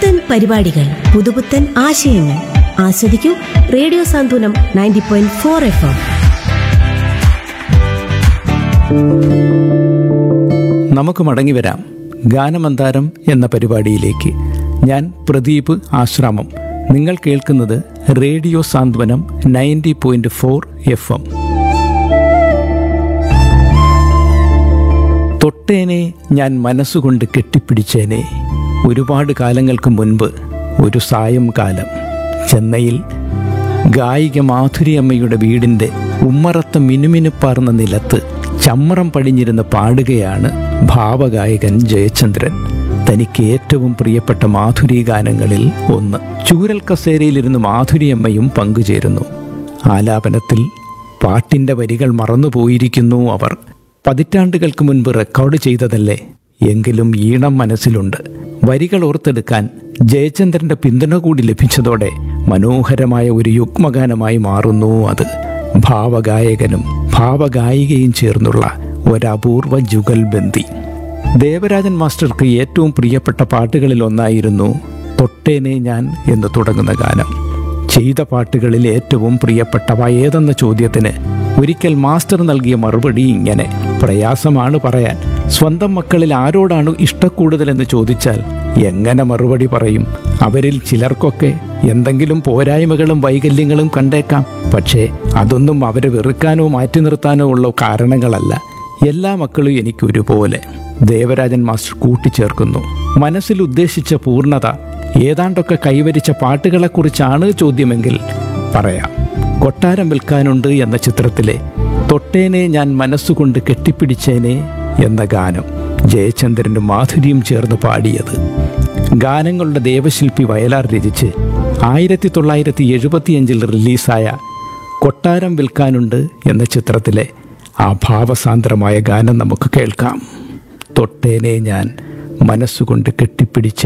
പുത്തൻ പരിപാടികൾ പുതുപുത്തൻ ആശയങ്ങൾ ആസ്വദിക്കൂ radio Santhwanam ninety point four F M നമുക്ക് മടങ്ങി വരാം ഗാനമന്താരം എന്ന പരിപാടിയിലേക്ക് ഞാൻ പ്രദീപ് ആശ്രാമം നിങ്ങൾ കേൾക്കുന്നത് radio Santhwanam ninety point four F M തൊട്ടേനെ ഞാൻ മനസ്സുകൊണ്ട് കെട്ടിപ്പിടിച്ചേനെ ഒരുപാട് കാലങ്ങൾക്ക് മുൻപ് ഒരു സായം കാലം ചെന്നൈയിൽ ഗായിക മാധുരിയമ്മയുടെ വീടിൻ്റെ ഉമ്മറത്ത മിനുമിനുപ്പാർന്ന നിലത്ത് ചമ്മറം പടിഞ്ഞിരുന്ന് പാടുകയാണ് ഭാവഗായകൻ ജയചന്ദ്രൻ തനിക്ക് ഏറ്റവും പ്രിയപ്പെട്ട മാധുരി ഗാനങ്ങളിൽ ഒന്ന് ചൂരൽ കസേരയിലിരുന്ന് മാധുരിയമ്മയും പങ്കുചേരുന്നു ആലാപനത്തിൽ പാട്ടിൻ്റെ വരികൾ മറന്നുപോയിരിക്കുന്നു അവർ പതിറ്റാണ്ടുകൾക്ക് മുൻപ് റെക്കോർഡ് ചെയ്തതല്ലേ എങ്കിലും ഈണം മനസ്സിലുണ്ട് വരികൾ ഓർത്തെടുക്കാൻ ജയചന്ദ്രന്റെ പിന്തുണ കൂടി ലഭിച്ചതോടെ മനോഹരമായ ഒരു യുഗ്മഗാനമായി മാറുന്നു അത് ഭാവഗായകനും ഭാവഗായികയും ചേർന്നുള്ള ഒരപൂർവ ജുഗൽബന്ദി ദേവരാജൻ മാസ്റ്റർക്ക് ഏറ്റവും പ്രിയപ്പെട്ട പാട്ടുകളിൽ ഒന്നായിരുന്നു തൊട്ടേനെ ഞാൻ എന്ന് തുടങ്ങുന്ന ഗാനം ചെയ്ത പാട്ടുകളിൽ ഏറ്റവും പ്രിയപ്പെട്ടവ ഏതെന്ന ചോദ്യത്തിന് ഒരിക്കൽ മാസ്റ്റർ നൽകിയ മറുപടി ഇങ്ങനെ പ്രയാസമാണ് പറയാൻ സ്വന്തം മക്കളിൽ ആരോടാണ് ഇഷ്ടക്കൂടുതലെന്ന് ചോദിച്ചാൽ എങ്ങനെ മറുപടി പറയും അവരിൽ ചിലർക്കൊക്കെ എന്തെങ്കിലും പോരായ്മകളും വൈകല്യങ്ങളും കണ്ടേക്കാം പക്ഷേ അതൊന്നും അവരെ വെറുക്കാനോ മാറ്റി നിർത്താനോ ഉള്ള കാരണങ്ങളല്ല എല്ലാ മക്കളും എനിക്ക് ഒരുപോലെ ദേവരാജൻ മാസ്റ്റർ കൂട്ടിച്ചേർക്കുന്നു മനസ്സിൽ ഉദ്ദേശിച്ച പൂർണ്ണത ഏതാണ്ടൊക്കെ കൈവരിച്ച പാട്ടുകളെക്കുറിച്ചാണ് ചോദ്യമെങ്കിൽ പറയാം കൊട്ടാരം വിൽക്കാനുണ്ട് എന്ന ചിത്രത്തിലെ തൊട്ടേനെ ഞാൻ മനസ്സുകൊണ്ട് കെട്ടിപ്പിടിച്ചേനെ എന്ന ഗാനം ജയചന്ദ്രനും മാധുരിയും ചേർന്ന് പാടിയത് ഗാനങ്ങളുടെ ദേവശില്പി വയലാർ രചിച്ച് ആയിരത്തി തൊള്ളായിരത്തി എഴുപത്തിയഞ്ചിൽ റിലീസായ കൊട്ടാരം വിൽക്കാനുണ്ട് എന്ന ചിത്രത്തിലെ ആ ഭാവസാന്ദ്രമായ ഗാനം നമുക്ക് കേൾക്കാം തൊട്ടേനെ ഞാൻ മനസ്സുകൊണ്ട് കെട്ടിപ്പിടിച്ച